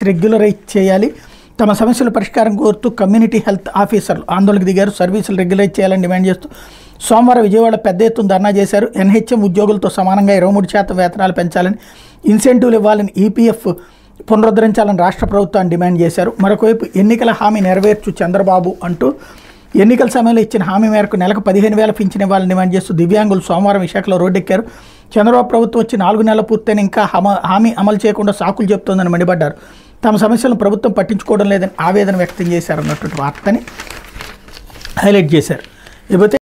regularise చేయాలి తమ సమస్యల పరిష్కారం కోరుతూ కమ్యూనిటీ హెల్త్ ఆఫీసర్లు ఆందోళనకు దిగారు సర్వీసులు రెగ్యులైజ్ చేయాలని డిమాండ్ చేస్తూ సోమవారం విజయవాడ పెద్ద ఎత్తున ధర్నా చేశారు ఎన్హెచ్ఎం ఉద్యోగులతో సమానంగా ఇరవై మూడు శాతం వేతనాలు పెంచాలని ఇన్సెంటివ్లు ఇవ్వాలని ఈపీఎఫ్ పునరుద్ధరించాలని రాష్ట్ర ప్రభుత్వాన్ని డిమాండ్ చేశారు మరొకవైపు ఎన్నికల హామీ నెరవేర్చు చంద్రబాబు అంటూ ఎన్నికల సమయంలో ఇచ్చిన హామీ మేరకు నెలకు పదిహేను వేల పింఛన్ ఇవ్వాలని డిమాండ్ చేస్తూ దివ్యాంగులు సోమవారం విశాఖలో రోడ్డెక్కారు చంద్రబాబు ప్రభుత్వం వచ్చి నాలుగు నెలలు పూర్తయిన ఇంకా హమ- హామీ అమలు చేయకుండా సాకులు చెప్తోందని మండిపడ్డారు తమ సమస్యలను ప్రభుత్వం పట్టించుకోవడం లేదని ఆవేదన వ్యక్తం చేశారన్నటువంటి వార్తని హైలైట్ చేశారు ఇకపోతే